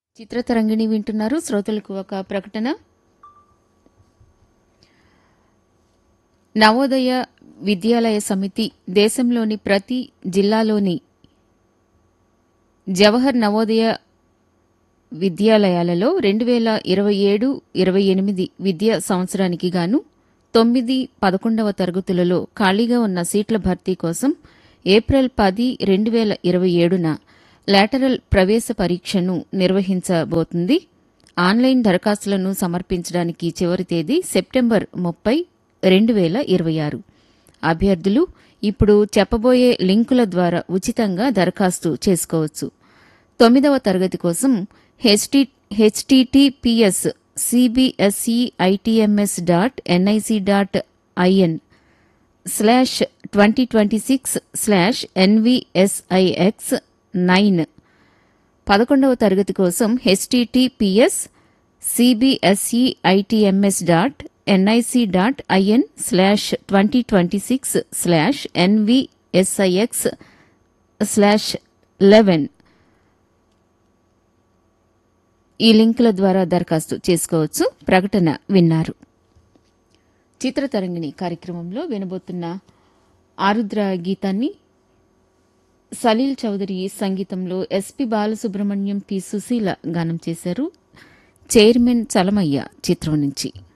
చిత్రతరంగిణి వింటున్నారు శ్రోతలకు ఒక ప్రకటన నవోదయ విద్యాలయ సమితి దేశంలోని ప్రతి జిల్లాలోని జవహర్ నవోదయ విద్యాలయాలలో రెండు వేల ఇరవై ఏడు ఇరవై ఎనిమిది విద్యా సంవత్సరానికి గాను తొమ్మిది పదకొండవ తరగతులలో ఖాళీగా ఉన్న సీట్ల భర్తీ కోసం ఏప్రిల్ పది రెండు వేల ఇరవై ఏడున లాటరల్ ప్రవేశ పరీక్షను నిర్వహించబోతుంది ఆన్లైన్ దరఖాస్తులను సమర్పించడానికి చివరి తేదీ సెప్టెంబర్ ముప్పై రెండు వేల ఇరవై ఆరు అభ్యర్థులు ఇప్పుడు చెప్పబోయే లింకుల ద్వారా ఉచితంగా దరఖాస్తు చేసుకోవచ్చు తొమ్మిదవ తరగతి కోసం HT HTTPS CBSE ITMS dot NIC dot IN slash twenty twenty six slash NVSIX nine పదకొండవ తరగతి కోసం HTTPS CBSE ITMS dot NIC dot IN slash twenty twenty six slash NVSIX slash eleven ఈ లింకుల ద్వారా దరఖాస్తు చేసుకోవచ్చు ప్రకటన విన్నారు చిత్రతరంగిణి కార్యక్రమంలో వినబోతున్న ఆరుద్ర గీతాన్ని సలీల్ చౌదరి సంగీతంలో ఎస్పి బాలసుబ్రహ్మణ్యం పి సుశీల గానం చేశారు చైర్మన్ చలమయ్య చిత్రం నుంచి